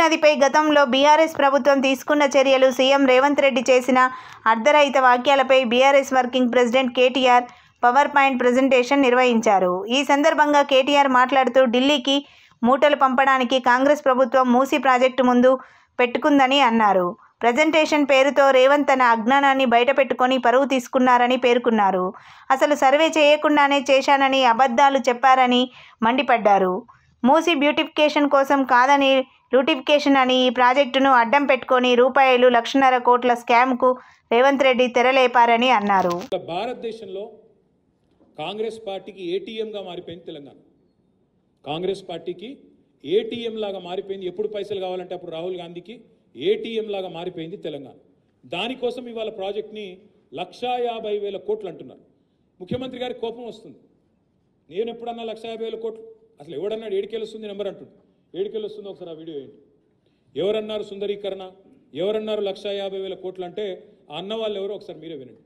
నదిపై గతంలో బీఆర్ఎస్ ప్రభుత్వం తీసుకున్న చర్యలు సీఎం రేవంత్ రెడ్డి చేసిన అర్ధరహిత వాక్యాలపై BRS working president KTR power point presentation నిర్వహించారు ఈ సందర్భంగా కేటీఆర్ మాట్లాడుతూ ఢిల్లీకి మూటలు పంపడానికి కాంగ్రెస్ ప్రభుత్వం మూసీ ప్రాజెక్టు ముందు పెట్టుకుందని అన్నారు ప్రజెంటేషన్ పేరుతో రేవంత్ తన అజ్ఞానాన్ని బయటపెట్టుకొని పరువు తీసుకున్నారని పేర్కొన్నారు అసలు సర్వే చేయకుండానే చేశానని అబద్ధాలు చెప్పారని మండిపడ్డారు మూసీ బ్యూటిఫికేషన్ కోసం కాదని లూటిఫికేషన్ అని ఈ ప్రాజెక్టును అడ్డం పెట్టుకొని రూపాయలు లక్షన్నర కోట్ల స్కామ్కు రేవంత్ రెడ్డి తెరలేపారని అన్నారు ఇవాళ భారతదేశంలో కాంగ్రెస్ పార్టీకి ఏటీఎంగా మారిపోయింది తెలంగాణ కాంగ్రెస్ పార్టీకి ఏటీఎం లాగా మారిపోయింది ఎప్పుడు పైసలు కావాలంటే అప్పుడు రాహుల్ గాంధీకి ఏటీఎం లాగా మారిపోయింది తెలంగాణ దానికోసం ఇవాళ ప్రాజెక్ట్ని లక్షా యాభై వేల కోట్లు అంటున్నారు ముఖ్యమంత్రి గారికి కోపం వస్తుంది నేను ఎప్పుడన్నా లక్ష యాభై వేల కోట్లు అసలు ఎవడన్నాడు ఏడికెళ్ళి వస్తుంది నెంబర్ అంటుంది ఏడికెళ్ళి వస్తుందో ఒకసారి ఆ వీడియో ఏంటి ఎవరన్నారు సుందరీకరణ ఎవరన్నారు లక్ష యాభై వేల కోట్లు అంటే ఆ అన్న వాళ్ళు ఎవరో ఒకసారి మీరే వినండి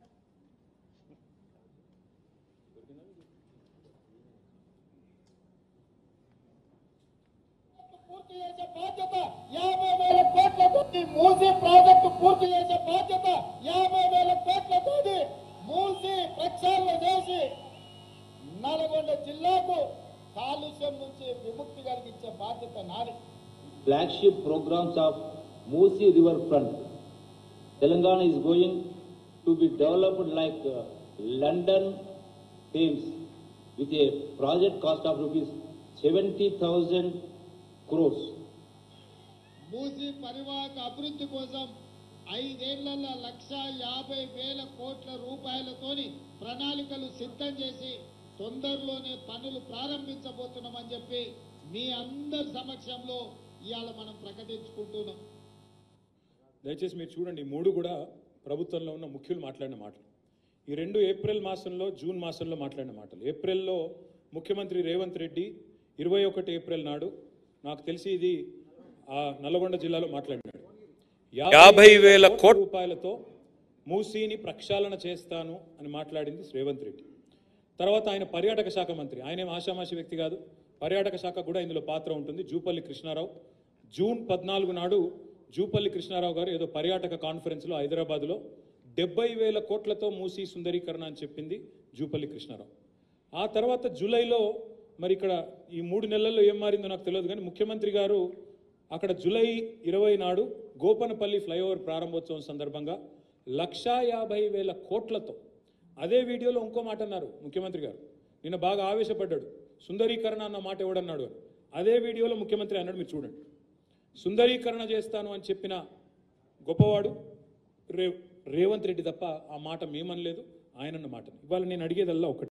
పూర్తి చేసే బాధ్యత యాభై వేల కోట్లతోటి మూసీ ప్రాజెక్టు పూర్తి చేసే బాధ్యత యాభై వేల కోట్లతోటి మూసీ ప్రక్షాళన చేసి నల్గొండ జిల్లాకు కాలుష్యం నుంచి విముక్తి కలిగించే బాధ్యత నాది flagship programs of Musi River Front. Telangana is going to be developed like uh, London Thames with a project cost of rupees 70,000 crores. Musi పరివాహక అభివృద్ధి కోసం ఐదేళ్లలో లక్ష యాభై వేల కోట్ల రూపాయలతోని ప్రణాళికలు సిద్ధం చేసి తొందరలోనే పనులు ప్రారంభించబోతున్నామని చెప్పి మీ అందరి సమక్షంలో ఇవాళ మనం ప్రకటించుకుంటున్నాం దయచేసి మీరు చూడండి ఈ మూడు కూడా ప్రభుత్వంలో ఉన్న ముఖ్యులు మాట్లాడిన మాటలు ఈ రెండు ఏప్రిల్ మాసంలో జూన్ మాసంలో మాట్లాడిన మాటలు ఏప్రిల్లో ముఖ్యమంత్రి రేవంత్ రెడ్డి ఇరవై ఒకటి ఏప్రిల్ నాడు నాకు తెలిసి ఇది ఆ నల్లగొండ జిల్లాలో మాట్లాడినాడు యాభై వేల కోట్ల రూపాయలతో మూసీని ప్రక్షాళన చేస్తాను అని మాట్లాడింది రేవంత్ రెడ్డి తర్వాత ఆయన పర్యాటక శాఖ మంత్రి ఆయనేం ఆషామాషి వ్యక్తి కాదు పర్యాటక శాఖ కూడా ఇందులో పాత్ర ఉంటుంది జూపల్లి కృష్ణారావు జూన్ పద్నాలుగు నాడు జూపల్లి కృష్ణారావు గారు ఏదో పర్యాటక కాన్ఫరెన్స్లో హైదరాబాద్లో డెబ్బై వేల కోట్లతో మూసీ సుందరీకరణ అని చెప్పింది జూపల్లి కృష్ణారావు ఆ తర్వాత జూలైలో మరి ఇక్కడ ఈ మూడు నెలల్లో ఏం మారిందో నాకు తెలియదు కానీ ముఖ్యమంత్రి గారు అక్కడ జూలై ఇరవై నాడు గోపనపల్లి ఫ్లైఓవర్ ప్రారంభోత్సవం సందర్భంగా లక్షా యాభై వేల కోట్లతో అదే వీడియోలో ఇంకో మాట అన్నారు ముఖ్యమంత్రి గారు నిన్న బాగా ఆవేశపడ్డాడు సుందరీకరణ అన్న మాట ఎవడన్నాడు అని అదే వీడియోలో ముఖ్యమంత్రి అన్నాడు మీరు చూడండి సుందరీకరణ చేస్తాను అని చెప్పిన గొప్పవాడు రే రేవంత్ రెడ్డి తప్ప ఆ మాట మేమనలేదు ఆయనన్న మాట ఇవాళ నేను అడిగేదల్లా ఒకటి